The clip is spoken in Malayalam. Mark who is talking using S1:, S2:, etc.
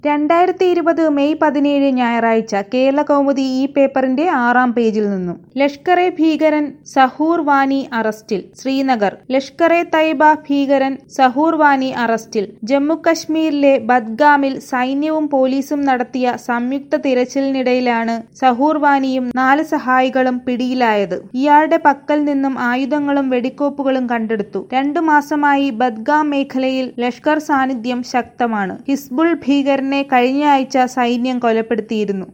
S1: രണ്ടായിരത്തി ഇരുപത് മെയ് പതിനേഴ് ഞായറാഴ്ച കേരളകൗമുദി ഈ പേപ്പറിന്റെ ആറാം പേജിൽ നിന്നും ലഷ്കർ എ ഭീകരൻ സഹൂർ വാനി അറസ്റ്റിൽ ശ്രീനഗർ ലഷ്കർ എ തൈബ ഭീകരൻ സഹൂർ വാനി അറസ്റ്റിൽ ജമ്മുകശ്മീരിലെ ബദ്ഗാമിൽ സൈന്യവും പോലീസും നടത്തിയ സംയുക്ത തിരച്ചിലിനിടയിലാണ് സഹൂർ വാനിയും നാല് സഹായികളും പിടിയിലായത് ഇയാളുടെ പക്കൽ നിന്നും ആയുധങ്ങളും വെടിക്കോപ്പുകളും കണ്ടെടുത്തു രണ്ടു മാസമായി ബദ്ഗാം മേഖലയിൽ ലഷ്കർ സാന്നിധ്യം ശക്തമാണ് ഹിസ്ബുൾ ഭീകരനെ കഴിഞ്ഞ ആഴ്ച സൈന്യം കൊലപ്പെടുത്തിയിരുന്നു